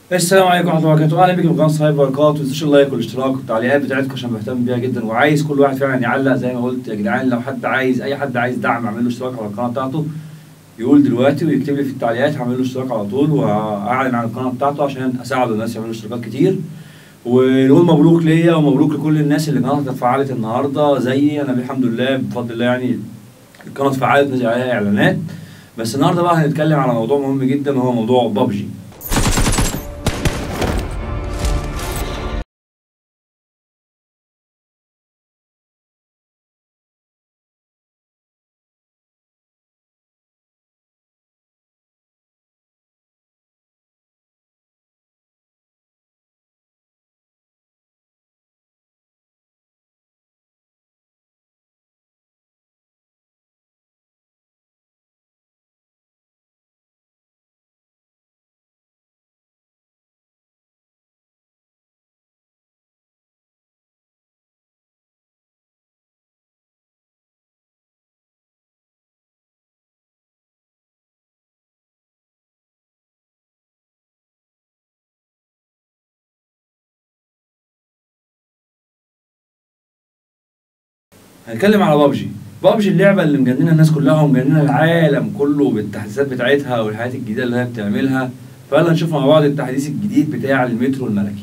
السلام عليكم ورحمه الله وبركاته اهلا بكم في قناه صحيح بركات ما تنسوش اللايك والاشتراك والتعليقات بتاعتكم عشان بهتم بيها جدا وعايز كل واحد فعلا يعلق زي ما قلت يا جدعان لو حد عايز اي حد عايز دعم اعمل له اشتراك على القناه بتاعته يقول دلوقتي ويكتب لي في التعليقات هعمل له اشتراك على طول واعلن عن القناه بتاعته عشان اساعد الناس يعملوا اشتراكات كتير ونقول مبروك ليا ومبروك لكل الناس اللي قناتها اتفعلت النهارده زيي انا الحمد لله بفضل الله يعني القناه اتفعلت نزل عليها اعلانات بس النهارده بقى هنتكلم على موضوع مهم جدا وهو موضوع بابجي هنتكلم على بابجي بابجي اللعبه اللي مجننه الناس كلها ومجننه العالم كله بالتحديثات بتاعتها والحاجات الجديده اللي هي بتعملها فيلا نشوف مع بعض التحديث الجديد بتاع المترو الملكي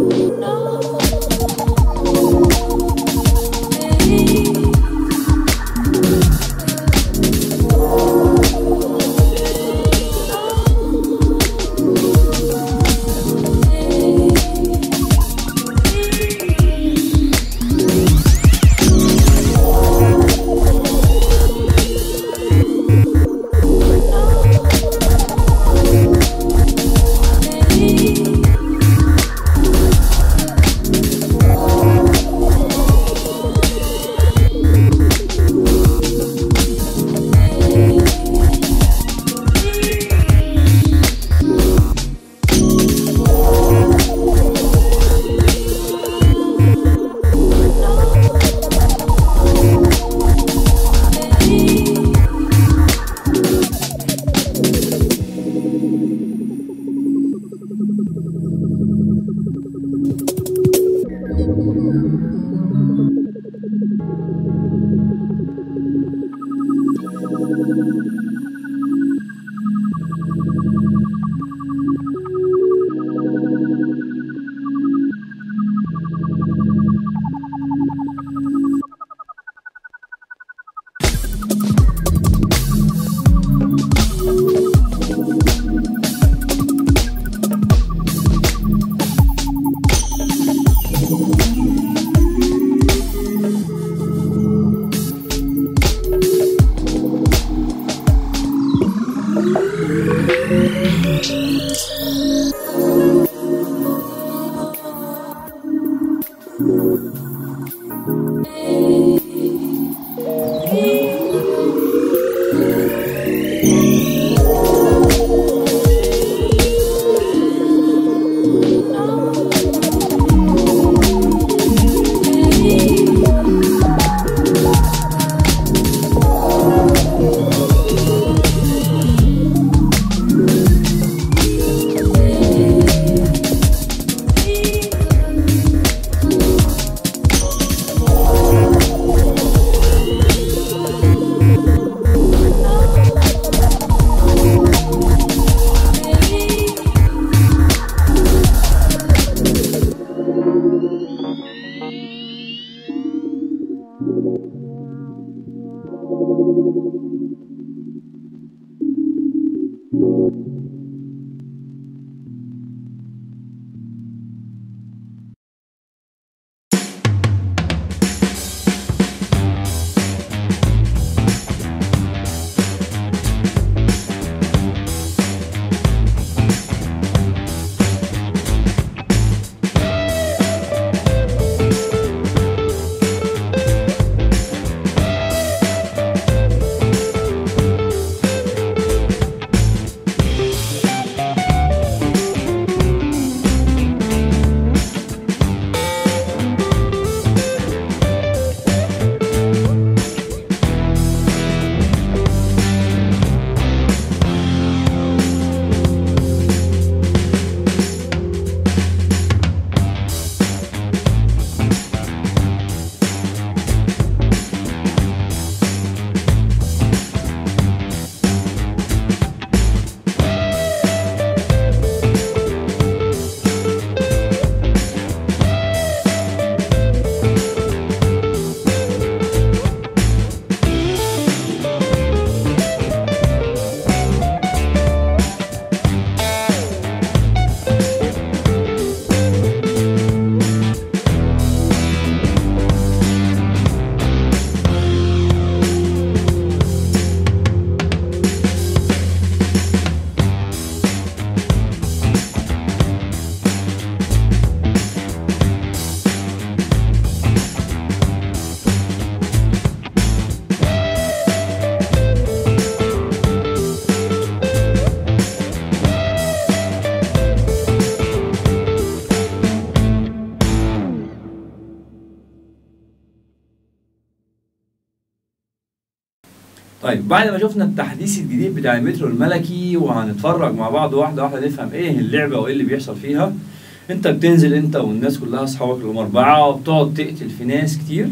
طيب بعد ما شفنا التحديث الجديد بتاع المترو الملكي وهنتفرج مع بعض واحده واحده نفهم ايه اللعبه وايه اللي بيحصل فيها انت بتنزل انت والناس كلها اصحابك اللي هم اربعه وبتقعد تقتل في ناس كتير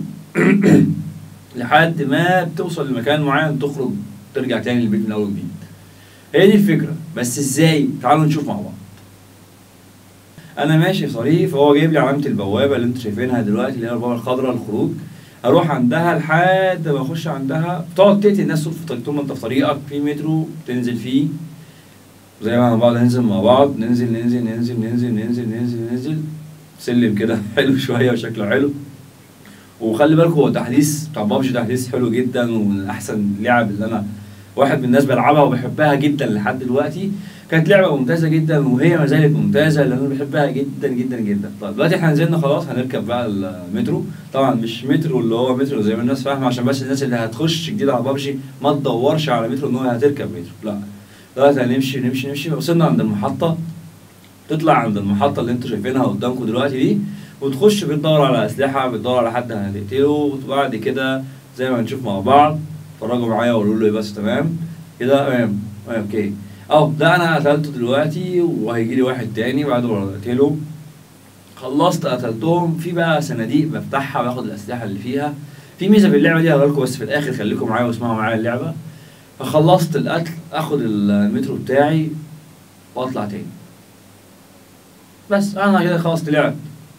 لحد ما بتوصل لمكان معين تخرج ترجع تاني للبيت من اول وجديد هي دي الفكره بس ازاي تعالوا نشوف مع بعض انا ماشي في طريق فهو جايب لي علامه البوابه اللي انتوا شايفينها دلوقتي اللي هي البوابه الخضراء الخروج اروح عندها لحد ما اخش عندها بتقعد تقتل الناس طول في طريق طول ما انت في طريقك في مترو تنزل فيه زي ما بعض ننزل مع بعض ننزل ننزل ننزل ننزل ننزل ننزل ننزل سلم كده حلو شويه وشكله حلو وخلي بالكم هو تحديث بتاع بابجي تحديث حلو جدا ومن احسن اللعب اللي انا واحد من الناس بلعبها وبحبها جدا لحد دلوقتي كانت لعبه ممتازه جدا وهي ما زالت ممتازه لان انا بحبها جدا جدا جدا طيب دلوقتي احنا نزلنا خلاص هنركب بقى المترو طبعا مش مترو اللي هو مترو زي ما الناس فاهمه عشان بس الناس اللي هتخش جديد على بابجي ما تدورش على مترو ان هو هتركب مترو لا دلوقتي هنمشي نمشي نمشي وصلنا عند المحطه تطلع عند المحطه اللي انتوا شايفينها قدامكم دلوقتي دي وتخش بتدور على اسلحه بتدور على حد هتقتله وبعد كده زي ما هنشوف مع بعض اتفرجوا معايا وقولوا لي بس تمام كده تمام اوكي اهو ده انا قتلته دلوقتي وهيجي لي واحد تاني بعد ما اقتله خلصت قتلتهم في بقى صناديق بفتحها باخد الاسلحه اللي فيها في ميزه في اللعبه دي هقول لكم بس في الاخر خليكم معايا واسمعوا معايا اللعبه فخلصت القتل اخد المترو بتاعي واطلع تاني بس انا كده خلاص طلعت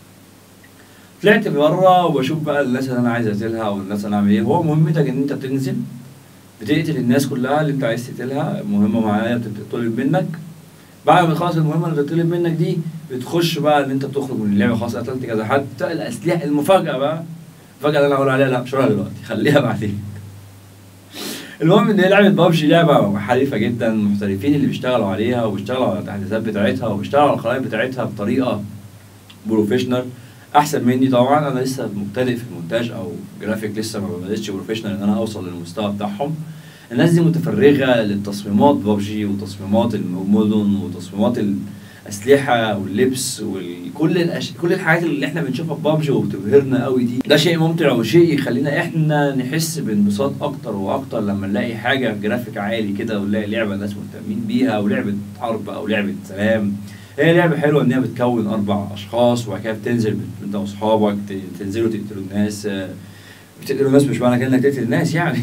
طلعت بره وبشوف بقى الناس اللي انا عايز اقتلها والناس اللي انا اعمل ايه هو مهمتك ان انت بتنزل بتقتل الناس كلها اللي انت عايز تقتلها مهمه معينه بتطلب منك بعد ما تخلص المهمه اللي بتطلب منك دي بتخش بقى ان انت بتخرج من اللعبه خلاص قتلت كذا حد الاسلحه المفاجاه بقى المفاجاه اللي انا هقول عليها لا مش هقولها دلوقتي خليها بعدين المهم ان هي لعبه بابجي لعبه حريفه جدا المحترفين اللي بيشتغلوا عليها وبيشتغلوا على التحديثات بتاعتها وبيشتغلوا على الخرائط بتاعتها بطريقه بروفيشنال احسن مني طبعا انا لسه مبتدئ في المونتاج او جرافيك لسه ما بداتش بروفيشنال ان انا اوصل للمستوى بتاعهم الناس دي متفرغه للتصميمات بابجي وتصميمات المدن وتصميمات الاسلحه واللبس وكل الأش... كل الحاجات اللي احنا بنشوفها في بابجي وبتبهرنا قوي دي ده شيء ممتع وشيء يخلينا احنا نحس بانبساط اكتر واكتر لما نلاقي حاجه جرافيك عالي كده ونلاقي لعبه الناس مهتمين بيها ولعبه حرب او لعبه سلام هي لعبه حلوه ان هي بتكون اربع اشخاص وبعد كده بتنزل انت واصحابك تنزلوا تقتلوا الناس بتقتلوا الناس مش معنى كده انك تقتل الناس يعني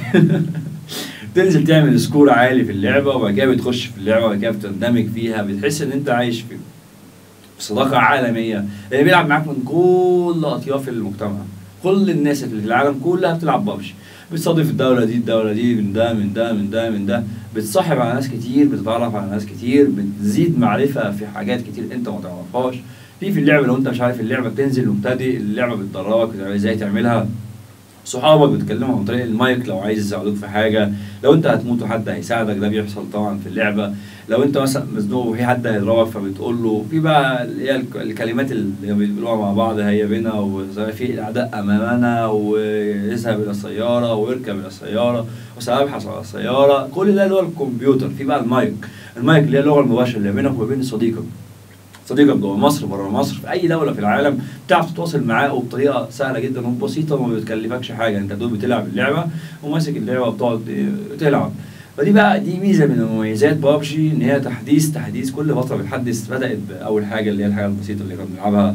تنزل تعمل سكور عالي في اللعبه وبعد كده بتخش في اللعبه وبعد كده بتندمج فيها بتحس ان انت عايش في صداقه عالميه لان بيلعب معاك من كل اطياف المجتمع كل الناس اللي في العالم كلها بتلعب بابجي بتصادف الدوله دي الدوله دي من ده من ده من ده من ده بتصاحب على ناس كتير بتتعرف على ناس كتير بتزيد معرفه في حاجات كتير انت ما تعرفهاش في في اللعبه لو انت مش عارف اللعبه بتنزل مبتدئ اللعبه بتدربك ازاي تعملها صحابك بتكلمهم عن طريق المايك لو عايز يساعدوك في حاجه لو انت هتموت وحد هيساعدك ده بيحصل طبعا في اللعبه لو انت مثلا مزنوق وفي حد هيضربك فبتقول له في بقى اللي هي الكلمات اللي بيقولوها مع بعض هيا بنا وفي الاعداء امامنا واذهب الى السياره واركب الى السياره وسابحث على السياره كل ده اللي هو الكمبيوتر في بقى المايك المايك اللي هي اللغه المباشره اللي بينك وبين صديقك صديقك جوه مصر بره مصر في اي دوله في العالم بتعرف تتواصل معاه وبطريقه سهله جدا وبسيطه وما بتكلفكش حاجه انت دوب بتلعب اللعبه وماسك اللعبه وبتقعد تلعب فدي بقى دي ميزه من مميزات بابجي ان هي تحديث تحديث كل فتره بتحدث بدات باول حاجه اللي هي الحاجه البسيطه اللي كنا بنلعبها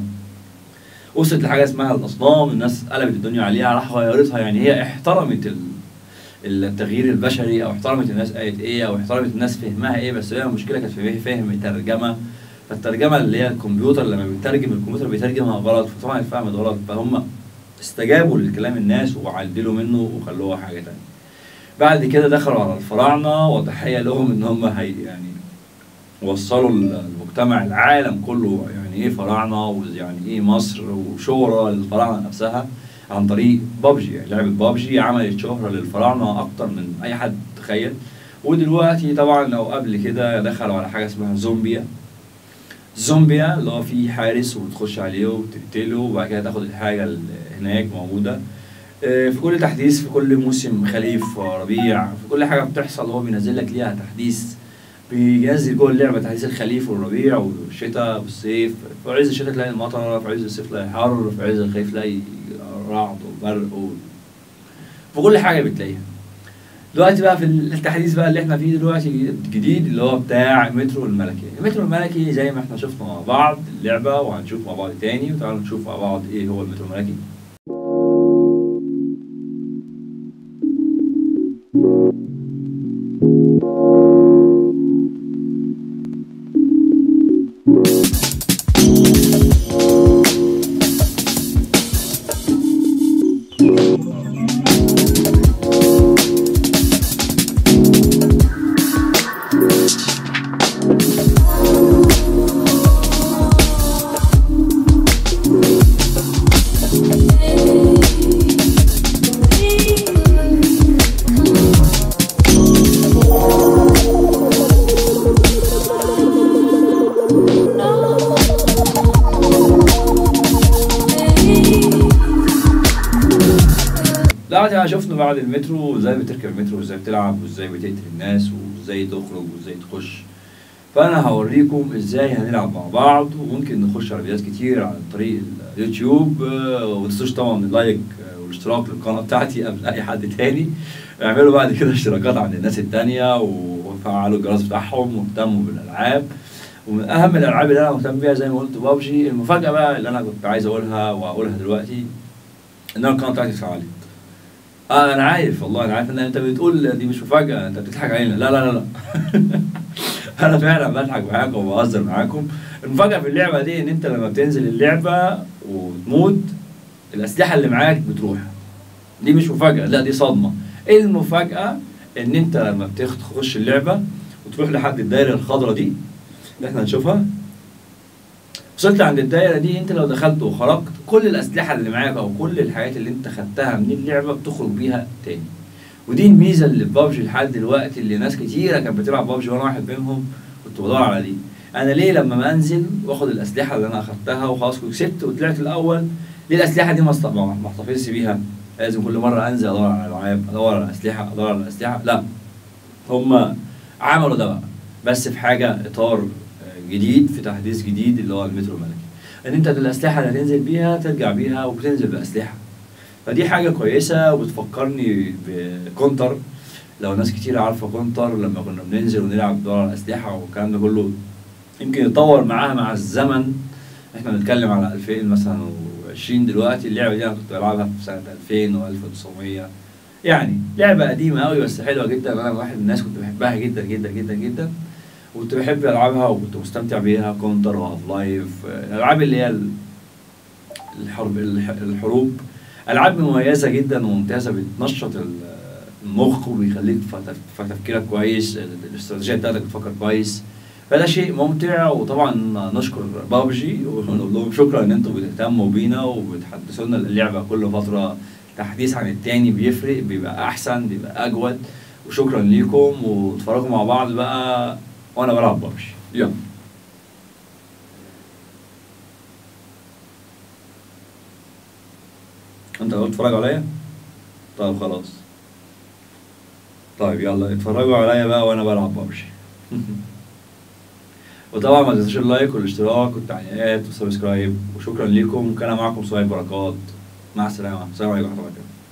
وصلت لحاجه اسمها الاصنام الناس قلبت الدنيا عليها راح غيرتها يعني هي احترمت التغيير البشري او احترمت الناس قالت ايه او احترمت الناس فهمها ايه بس هي المشكله كانت في فهم ترجمه فالترجمه اللي هي الكمبيوتر لما بيترجم الكمبيوتر بيترجمها غلط فطبعا اتفهمت غلط فهم استجابوا لكلام الناس وعدلوا منه وخلوها حاجه تانية بعد كده دخلوا على الفراعنه وتحيه لهم ان هم هي يعني وصلوا المجتمع العالم كله يعني ايه فراعنه ويعني ايه مصر وشهره للفراعنه نفسها عن طريق بابجي يعني لعبه بابجي عملت شهره للفراعنه اكتر من اي حد تخيل ودلوقتي طبعا لو قبل كده دخلوا على حاجه اسمها زومبيا زومبيا اللي هو في حارس وبتخش عليه وبتقتله وبعد كده تاخد الحاجه اللي هناك موجوده في كل تحديث في كل موسم خريف وربيع في كل حاجه بتحصل هو بينزل لك ليها تحديث بينزل جوه اللعبه تحديث الخريف والربيع والشتاء والصيف في عز الشتاء تلاقي المطر في عز الصيف تلاقي حر في عز الخريف تلاقي رعد وبرق و... في كل حاجه بتلاقيها دلوقتي بقى في التحديث بقى اللي احنا فيه دلوقتي الجديد اللي هو بتاع مترو الملكي المترو الملكي زي ما احنا شفنا مع بعض اللعبه وهنشوف مع بعض تاني وتعالوا نشوف مع بعض ايه هو المترو الملكي بعد ما شفنا بعد المترو ازاي بتركب المترو وازاي بتلعب وازاي بتقتل الناس وازاي تخرج وازاي تخش فانا هوريكم ازاي هنلعب مع بعض وممكن نخش على فيديوهات كتير عن طريق اليوتيوب آه، وما تنسوش طبعا اللايك آه، والاشتراك للقناه بتاعتي قبل اي حد تاني اعملوا بعد كده اشتراكات عند الناس التانية وفعلوا الجرس بتاعهم واهتموا بالالعاب ومن اهم الالعاب اللي انا مهتم بيها زي ما قلت بابجي المفاجاه بقى اللي انا كنت عايز اقولها واقولها دلوقتي ان انا القناه بتاعتي اتفعلت اه انا عارف والله انا عارف ان انت بتقول دي مش مفاجاه انت بتضحك علينا لا لا لا لا انا فعلا بضحك معاكم وبهزر معاكم المفاجاه في اللعبه دي ان انت لما بتنزل اللعبه وتموت الاسلحه اللي معاك بتروح دي مش مفاجاه لا دي صدمه ايه المفاجاه ان انت لما بتخش اللعبه وتروح لحد الدايره الخضراء دي اللي احنا هنشوفها وصلت عند الدايره دي انت لو دخلت وخرجت كل الاسلحه اللي معاك او كل الحاجات اللي انت خدتها من اللعبه بتخرج بيها تاني ودي الميزه اللي في بابجي لحد دلوقتي اللي ناس كتيره كانت بتلعب بابجي وانا واحد منهم كنت بدور على دي انا ليه لما ما انزل واخد الاسلحه اللي انا اخدتها وخلاص كسبت وطلعت الاول ليه الاسلحه دي ما است- ما ما احتفظش بيها لازم كل مره انزل ادور على العاب ادور على اسلحه ادور على اسلحه لا هم عملوا ده بقى بس في حاجه اطار آه، جديد في تحديث جديد اللي هو المترو الملكي ان انت الاسلحه اللي هتنزل بيها ترجع بيها وبتنزل باسلحه فدي حاجه كويسه وبتفكرني بكونتر لو ناس كتير عارفه كونتر لما كنا بننزل ونلعب ندور على الاسلحه والكلام ده كله يمكن يتطور معاها مع الزمن احنا بنتكلم على 2000 مثلا و20 دلوقتي اللعبه دي انا كنت بلعبها في سنه 2000 و1900 يعني لعبه قديمه قوي بس حلوه جدا انا واحد من الناس كنت بحبها جدا جدا جدا جدا وكنت بحب العبها وكنت مستمتع بيها كونتر وهاف لايف الالعاب اللي هي ال- الحرب الح- الحروب العاب مميزه جدا وممتازه بتنشط ال- المخ وبيخليك فتف- فتفكيرك كويس ال- الاستراتيجيه بتاعتك بتفكر كويس فده شيء ممتع وطبعا نشكر بابجي ونقول لهم شكرا ان انتم بتهتموا بينا وبتحدثوا لنا اللعبه كل فتره تحديث عن التاني بيفرق بيبقى احسن بيبقى اجود وشكرا ليكم واتفرجوا مع بعض بقى وانا بلعب بابجي يلا انت قلت تتفرج عليا طيب خلاص طيب يلا اتفرجوا عليا بقى وانا بلعب بابجي وطبعا ما تنسوش اللايك والاشتراك والتعليقات والسبسكرايب وشكرا لكم كان معكم صهيب بركات مع السلامه السلام عليكم ورحمه الله وبركاته